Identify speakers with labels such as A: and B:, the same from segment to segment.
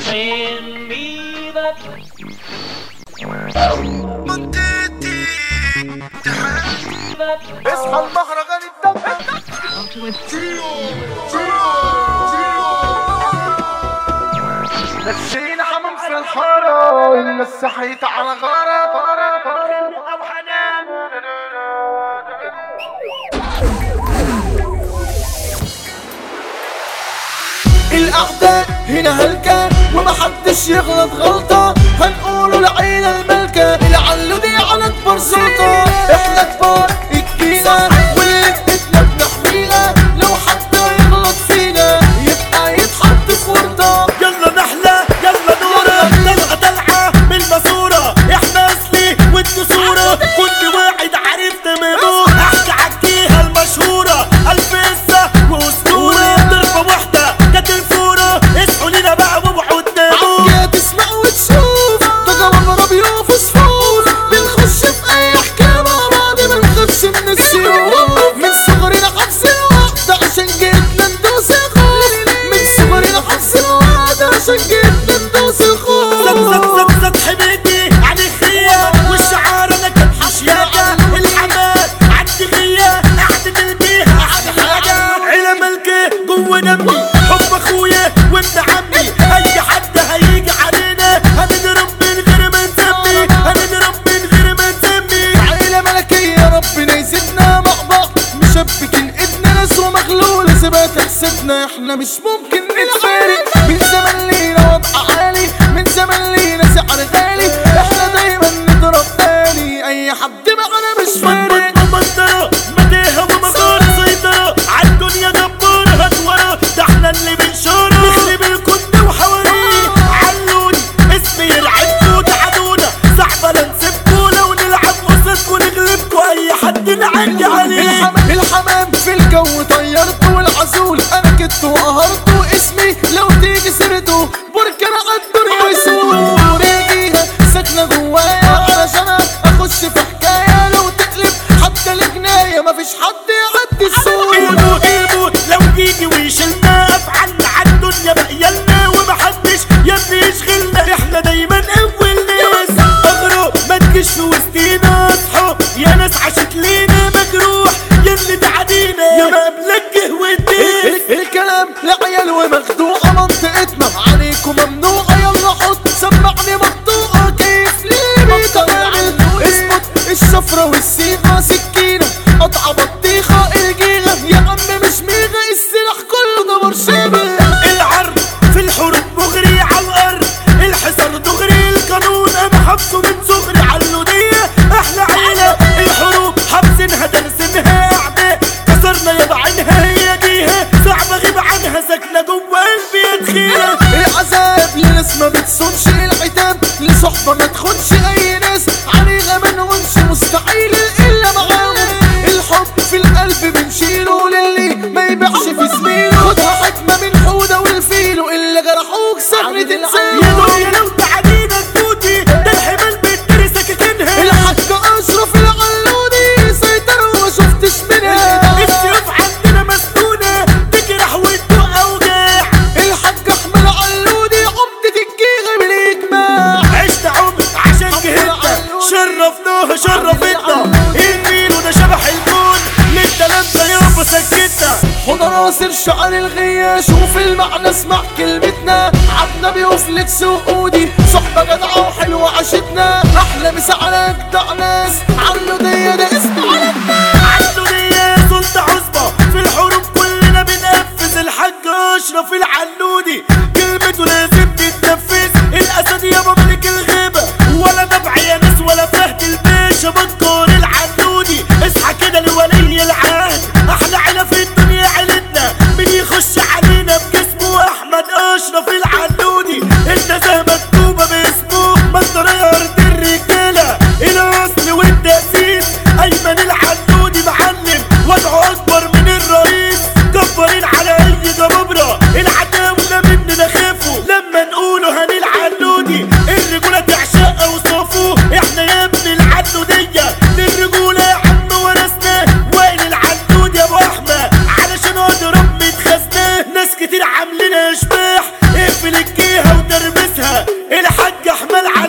A: Send me that
B: اصحى المهرجان الدم نسينا حمام في الحارة الناس صحيت على غارة غارة غارة
A: أو حنان
B: الأعداء هنا هلكة ومحدش يغلط غلطة هنقوله العيلة الملكة العلو دي على أكبر سلطة احنا كبار الجيلة واللي بدنا بنحميها لو حد يغلط فينا يبقى يتحط في ورطة
C: يلا نحلة يلا نورة طلعة طلعة بالماسورة احنا اصلي وانتو صورة كل واحد عارف تمامه احكي عكيها المشهورة الف قصة واسطورة ضربة واحدة كانت الفورة اصحوا لينا بقى وابعوا قدامه
B: عجية تسمع وتشوف ده جواب ربيع فوسفور بنخش في اي حكاية مع بعض ما نخافش من السيوف من صغرنا حبس الوقت عشان جيتنا ندوس الخوف من صغرنا حبس الوقت عشان جيتنا ندوس
C: زت زت
B: الخوف
C: زت زت حبيبي عن الخية والشعار انا كان حشياكة الحماد عندي غية قعدة البيها احلى حاجة عيلة ملكة جوه دمي حب اخويا وابن عمي اي حد هيجي علينا هنضرب من غير ما نسمي هنضرب من غير ما نسمي
B: عيلة ملكية ربنا يزيدنا مع بعض مشبكين ايدنا ناس ومغلولة سيبها تحسدنا احنا مش ممكن نتفارق من زمان لينا وضع عالي من زمان لينا سعر غالي احنا دايما نضرب تاني اي حد معانا مش فارق
C: مبندرة مديها ومغارة سيطرة عالدنيا جبارة هتورة ده احنا اللي بنشارة نخرب الكون وحواليه علوني اسمي يرعبكوا تعادونا صعبة لا نسيبكوا لو نلعب قصادكوا نغلبكوا اي حد نعدي عليه
B: الحمام الحمام في الجو طيرته والعزول انا كنت وقهرته اسمي لو تيجي سيرته بركان عالدنيا يسور يجيها ساكنه جوايا علشان اخش في حكايه لو تقلب حتى الجنايه مفيش حد يعدي السور
C: قلبوا قلبوا لو يجي ويشيلنا افعالنا عالدنيا بقيالنا ومحدش يا ابني يشغلنا احنا دايما اول ناس اغروا ما تجيش في وسطينا اصحوا يا ناس عاشت لينا مجروح يا اللي تعدينا يا ما قبلك جه وديت
B: الكلام لعيال ومخدوعة منطقتنا عليكم ممنوعة يلا حط سمعني مقطوعة كيف ليه بيتعمل اظبط الشفرة والسيخة سكينة قطعة بطيخة الجيغة يا عم مش ميغة السلاح كله دمر شامل
C: العرض في الحروب مغري على الارض الحصار دغري القانون انا حبسه من صغري علودية احلى عيلة الحروب حابسينها درسنها اعداء كسرنا يا بعينها هي ديها صعب اغيب عنها ساكنة جوا قلبي تخيلة
B: العذاب لناس ما بتصونش العتاب لصحبة ما تخونش اي ناس عليها ما نهونش مستحيل الا معاهم الحب في القلب بنشيله للي ما يبيعش في زميله خدها حكمة من حودة والفيلو اللي جرحوك سهل
C: يا
B: تنساه
C: دنيا لو تعدينا تفوتي ده الحمال بتدري سكاكينها
B: الحاج اشرف العلودي سيطر وما شفتش منها
C: السيوف عندنا مسنونة تجرح وتدق اوجاع
B: الحاج احمد علودي عمدة الجيغة بالاجماع
C: عشت عمر عشان جهتنا شرفناها شرفتنا النيل وده شبح الكون للتلامذة يابا سكتنا
B: خد ناصر شعر الغية شوف المعنى اسمع كلمتنا عدنا بيوفلكس وقودي صحبة جدعة وحلوة عشتنا أحلى مسا على أجدع ناس عنه دي ده اسم علمنا
C: عنده نية سلطة عصبة في الحروب كلنا بنقفز الحاج أشرف العنودي كلمته لازم تتنفذ الأسد يابا ملك الغيبة ولا نبع يا ناس ولا فهد الباشا بكر العنودي اصحى كده لولي العهد أحلى عيلة في الدنيا عيلتنا مين يخش علينا بجسمه أحمد أشرف العنودي النزاهة مكتوبة باسمه مصدر أرض الرجالة الأصل والتأسيس أيمن العنودي معلم وضعه أكبر من الرئيس جبارين على أي جبابرة العتاولة مننا خافوا لما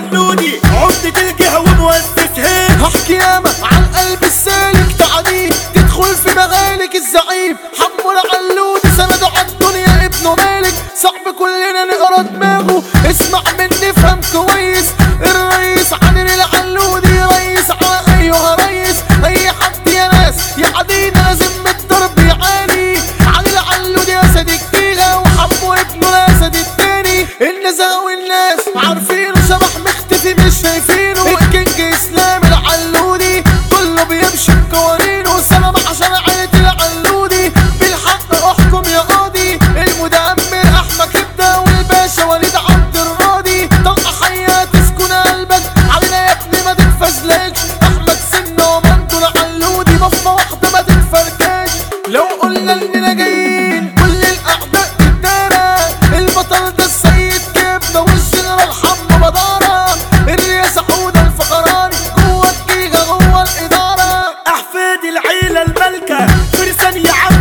C: العنودي عمدة الجهة ومؤسسها
B: هحكي ياما عن قلب السالك تعديه تدخل في مغالك الزعيم حمو العلود سنده عالدنيا ابنه مالك صعب كلنا نقرا دماغه اسمع مني فهم كويس الرئيس عن العلودي رئيس على ايها ريس اي حد يا ناس يعدينا لازم الضرب يعاني عن العلودي اسد الجيغه وحمو ابنه الاسد التاني النزاهه والناس عارفينه شبح مختفي مش شايفينه الكينج اسلام العلودي كله بيمشي بقوانينه سلام عشان عيلة العلودي بالحق احكم يا قاضي المدمر احمد كبده والباشا وليد عبد الراضي طلقه حيه تسكن قلبك علينا يا ابني ما تتفزلكش احمد سنه ومنته العلودي بفه واحده ما تتفركش لو قلنا اننا جايين كل الاعداء قدامنا البطل ده السيد كبده والجنرال حمو بداره الرئاسه حوده الفقراني جوه الجيجه جوه الاداره
C: احفاد العيلة الملكة فرسان يا عم